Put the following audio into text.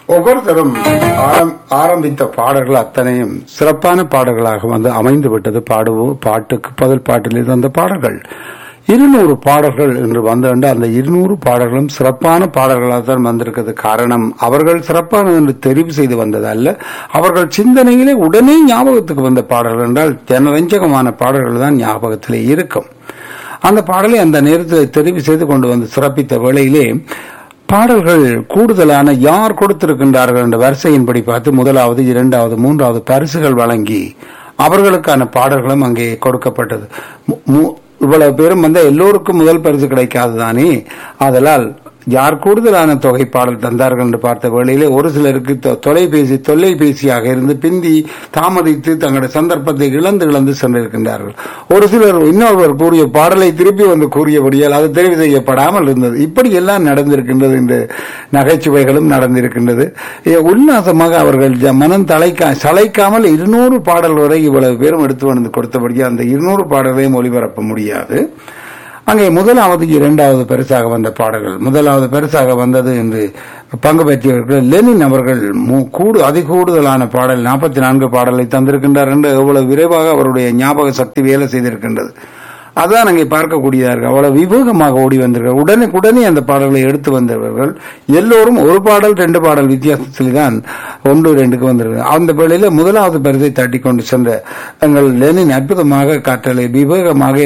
ஒவ்வொருத்தரும் ஆரம்- ஆரம்பித்த பாடல்கள் அத்தனையும் சிறப்பான பாடல்களாக வந்து அமைந்து விட்டது பாடுவோம் பாட்டுக்கு பதில் பாட்டில் வந்த பாடல்கள் இருநூறு பாடல்கள் என்று வந்தோண்டு அந்த இருநூறு பாடல்களும் சிறப்பான பாடல்களாக தான் வந்திருக்கிறது காரணம் அவர்கள் சிறப்பான என்று தெரிவு செய்து வந்தது அல்ல அவர்கள் சிந்தனையிலே உடனே ஞாபகத்துக்கு வந்த பாடல்கள் என்றால் ஜனரஞ்சகமான பாடல்கள் தான் ஞாபகத்திலே இருக்கும் அந்த பாடலை அந்த நேரத்தில் தெரிவு செய்து கொண்டு வந்து சிறப்பித்த வேளையிலே பாடல்கள் கூடுதலான யார் கொடுத்திருக்கின்றார்கள் என்ற வரிசையின்படி பார்த்து முதலாவது இரண்டாவது மூன்றாவது பரிசுகள் வழங்கி அவர்களுக்கான பாடல்களும் அங்கே கொடுக்கப்பட்டது மு- மு- இவ்வளவு பேரும் வந்த எல்லோருக்கும் முதல் பரிசு கிடைக்காதுதானே ஆதலால் யார் கூடுதலான தொகை பாடல் தந்தார்கள் என்று பார்த்த வேளையிலே ஒரு சிலருக்கு தொ- தொலைபேசி தொல்லைபேசியாக இருந்து பிந்தி தாமதித்து தங்களுடைய சந்தர்ப்பத்தை இழந்து இழந்து சென்றிருக்கின்றார்கள் ஒரு சிலர் இன்னொருவர் கூறிய பாடலை திருப்பி வந்து கூறியபடியால் அது தெரிவு செய்யப்படாமல் இருந்தது இப்படி எல்லாம் நடந்திருக்கின்றது என்று நகைச்சுவைகளும் நடந்திருக்கின்றது எ, உல்லாசமாக அவர்கள் ஜ- மனம் தலைக்கா சளைக்காமல் இருநூறு பாடல் வரை இவ்வளவு பேரும் எடுத்து வந்து கொடுத்தபடியால் அந்த இருநூறு பாடல்களையும் ஒளிபரப்ப முடியாது அங்கே முதலாவது இரண்டாவது பரிசாக வந்த பாடல்கள் முதலாவது பரிசாக வந்தது என்று பங்கு பெற்றவர்கள் லெனின் அவர்கள் மு- கூடு அதிகூடுதலான பாடல் நாற்பத்தி நான்கு பாடலை தந்திருக்கின்றார் என்று எவ்வளவு விரைவாக அவருடைய ஞாபக சக்தி வேலை செய்திருக்கின்றது அதான் அங்கே பார்க்கக்கூடியதா இருக்கு அவ்வளவு விவேகமாக ஓடி வந்திருக்கிறார் உடனுக்குடனே அந்த பாடல்களை எடுத்து வந்தவர்கள் எல்லோரும் ஒரு பாடல் ரெண்டு பாடல் வித்தியாசத்தில் தான் ஒன்று ரெண்டுக்கு வந்திருக்கிறார் அந்த வேளையில முதலாவது பரிசை தட்டி கொண்டு சென்ற எங்கள் லெனின் அற்புதமாக காற்றலை விவேகமாக